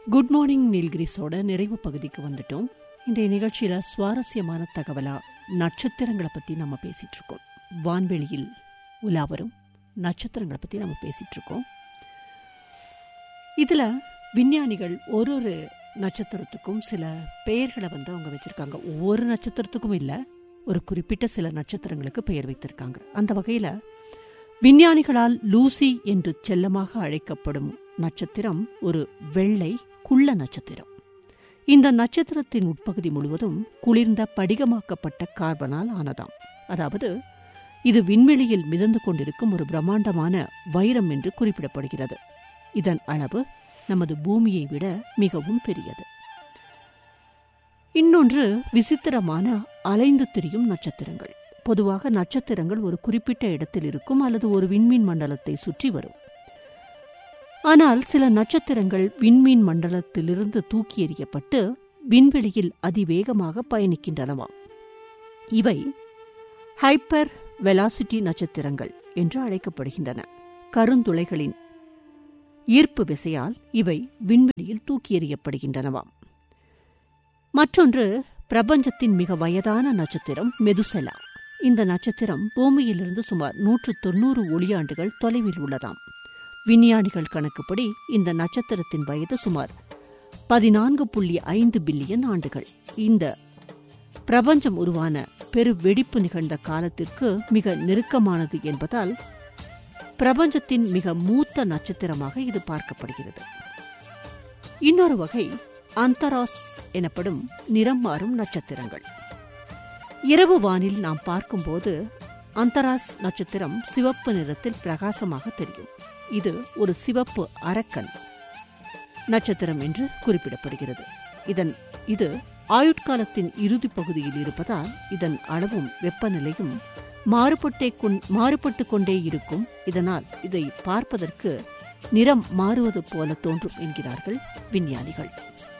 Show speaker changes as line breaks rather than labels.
good morning நீல்கிரிஸோட நிறைவு பகுதிக்கு வந்துட்டோம் இன்றைய நிகழ்ச்சியில சுவாரஸ்யமான தகவலா நட்சத்திரங்களை பத்தி நம்ம பேசிட்டு இருக்கோம் வான்வெளியில் உலாவரும் நட்சத்திரங்களை பத்தி நம்ம பேசிட்டு இருக்கோம் இதுல விஞ்ஞானிகள் ஒரு ஒரு நட்சத்திரத்துக்கும் சில பெயர்களை வந்து அவங்க வச்சிருக்காங்க ஒவ்வொரு நட்சத்திரத்துக்கும் இல்ல ஒரு குறிப்பிட்ட சில நட்சத்திரங்களுக்கு பெயர் வைத்திருக்காங்க அந்த வகையில விஞ்ஞானிகளால் லூசி என்று செல்லமாக அழைக்கப்படும் நட்சத்திரம் ஒரு வெள்ளை குள்ள நட்சத்திரம் இந்த நட்சத்திரத்தின் உட்பகுதி முழுவதும் குளிர்ந்த படிகமாக்கப்பட்ட கார்பனால் ஆனதாம் அதாவது இது விண்வெளியில் மிதந்து கொண்டிருக்கும் ஒரு பிரம்மாண்டமான வைரம் என்று குறிப்பிடப்படுகிறது இதன் அளவு நமது பூமியை விட மிகவும் பெரியது இன்னொன்று விசித்திரமான அலைந்து திரியும் நட்சத்திரங்கள் பொதுவாக நட்சத்திரங்கள் ஒரு குறிப்பிட்ட இடத்தில் இருக்கும் அல்லது ஒரு விண்மீன் மண்டலத்தை சுற்றி வரும் ஆனால் சில நட்சத்திரங்கள் விண்மீன் மண்டலத்திலிருந்து தூக்கி எறியப்பட்டு விண்வெளியில் அதிவேகமாக பயணிக்கின்றனவாம் இவை ஹைப்பர் வெலாசிட்டி நட்சத்திரங்கள் என்று அழைக்கப்படுகின்றன கருந்துளைகளின் ஈர்ப்பு விசையால் இவை விண்வெளியில் தூக்கி எறியப்படுகின்றனவாம் மற்றொன்று பிரபஞ்சத்தின் மிக வயதான நட்சத்திரம் மெதுசெலா இந்த நட்சத்திரம் பூமியிலிருந்து சுமார் நூற்று தொன்னூறு ஒளியாண்டுகள் தொலைவில் உள்ளதாம் விஞ்ஞானிகள் கணக்குப்படி இந்த நட்சத்திரத்தின் வயது சுமார் பதினான்கு புள்ளி ஐந்து பில்லியன் ஆண்டுகள் இந்த பிரபஞ்சம் உருவான பெரு வெடிப்பு நிகழ்ந்த காலத்திற்கு மிக நெருக்கமானது என்பதால் பிரபஞ்சத்தின் மிக மூத்த நட்சத்திரமாக இது பார்க்கப்படுகிறது இன்னொரு வகை அந்தராஸ் எனப்படும் நிறம் மாறும் நட்சத்திரங்கள் இரவு வானில் நாம் பார்க்கும்போது அந்தராஸ் நட்சத்திரம் சிவப்பு நிறத்தில் பிரகாசமாக தெரியும் இது ஒரு சிவப்பு அரக்கன் நட்சத்திரம் என்று குறிப்பிடப்படுகிறது இதன் இது ஆயுட்காலத்தின் இறுதி பகுதியில் இருப்பதால் இதன் அளவும் வெப்பநிலையும் மாறுபட்டே மாறுபட்டு கொண்டே இருக்கும் இதனால் இதை பார்ப்பதற்கு நிறம் மாறுவது போல தோன்றும் என்கிறார்கள் விஞ்ஞானிகள்